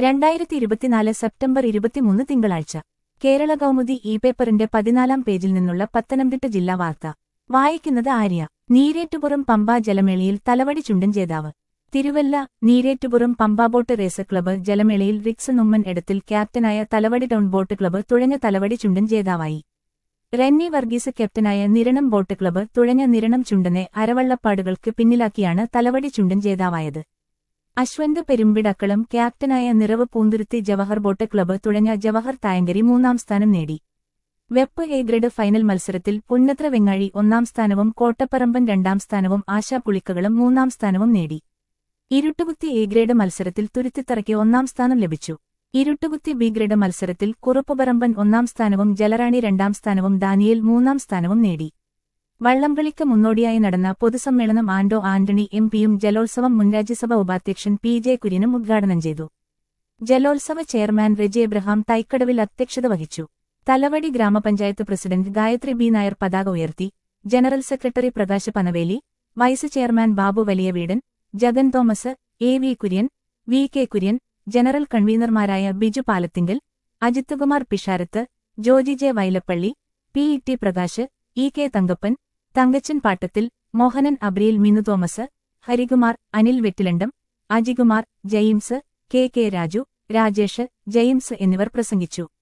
രണ്ടായിരത്തി ഇരുപത്തിനാല് സെപ്റ്റംബർ ഇരുപത്തിമൂന്ന് തിങ്കളാഴ്ച കേരള കൗമുദി ഇ പേപ്പറിന്റെ പതിനാലാം പേജിൽ നിന്നുള്ള പത്തനംതിട്ട ജില്ലാ വാർത്ത വായിക്കുന്നത് ആര്യ നീരേറ്റുപുറം പമ്പ ജലമേളയിൽ തലവടി ചുണ്ടൻ ജേതാവ് Thiruvalla Neerettupuram Pampa boat race club ജലമേളയിൽ റിക്സ് നുമ്മൻ എടത്തിൽ ക്യാപ്റ്റനായ തലവടി ടൗൺ ബോട്ട് ക്ലബ്ബ് തുഴഞ്ഞ തലവടി ചുണ്ടൻ ജേതാവായി റെന്നി വർഗീസ് ക്യാപ്റ്റനായ നിരണം ബോട്ട് ക്ലബ്ബ് തുഴഞ്ഞ നിരണം ചുണ്ടനെ അരവള്ളപ്പാടുകൾക്ക് പിന്നിലാക്കിയാണ് തലവടി ചുണ്ടൻ ജേതാവായത് അശ്വന്ത് പെരുമ്പിടക്കളം ക്യാപ്റ്റനായ നിറവ് പൂന്തുരുത്തി ജവഹർ ബോട്ട് ക്ലബ്ബ് തുഴഞ്ഞ ജവഹർ തായങ്കരി മൂന്നാം സ്ഥാനം നേടി വെപ്പ് എ ഗ്രേഡ് ഫൈനൽ മത്സരത്തിൽ പുന്നത്ര വെങ്ങാഴി ഒന്നാം സ്ഥാനവും കോട്ടപ്പറമ്പൻ രണ്ടാം സ്ഥാനവും ആശാ പുളിക്കകളും മൂന്നാം സ്ഥാനവും നേടി ഇരുട്ടുകുത്തി എ ഗ്രേഡ് മത്സരത്തിൽ തുരുത്തിത്തറയ്ക്ക് ഒന്നാം സ്ഥാനം ലഭിച്ചു ഇരുട്ടുകുത്തി ബി ഗ്രേഡ് മത്സരത്തിൽ കുറുപ്പുപറമ്പൻ ഒന്നാം സ്ഥാനവും ജലറാണി രണ്ടാം സ്ഥാനവും ദാനിയേൽ മൂന്നാം സ്ഥാനവും നേടി വള്ളംകളിക്ക് മുന്നോടിയായി നടന്ന പൊതുസമ്മേളനം ആന്റോ ആന്റണി എം പിയും ജലോത്സവം മുൻ രാജ്യസഭ ഉപാധ്യക്ഷൻ പി ജെ കുര്യനും ഉദ്ഘാടനം ചെയ്തു ജലോത്സവ ചെയർമാൻ റെജി എബ്രഹാം തൈക്കടവിൽ അധ്യക്ഷത വഹിച്ചു തലവടി ഗ്രാമപഞ്ചായത്ത് പ്രസിഡന്റ് ഗായത്രി ബി നായർ പതാക ഉയർത്തി general secretary Prakash Panaveli vice chairman Babu Valiyaveedan Jagan Thomas A V Kurian V K Kurian general കൺവീനർമാരായ Biju Palathingal Ajith Kumar Pisharath Joji J Vailappally P E T Prakash E K Thankappan Thankachan Pattathil Mohanan Abriyil Minu Thomas Harikumar Anil Vettilandam Ajikumar James K K Raju Rajesh James എന്നിവർ പ്രസംഗിച്ചു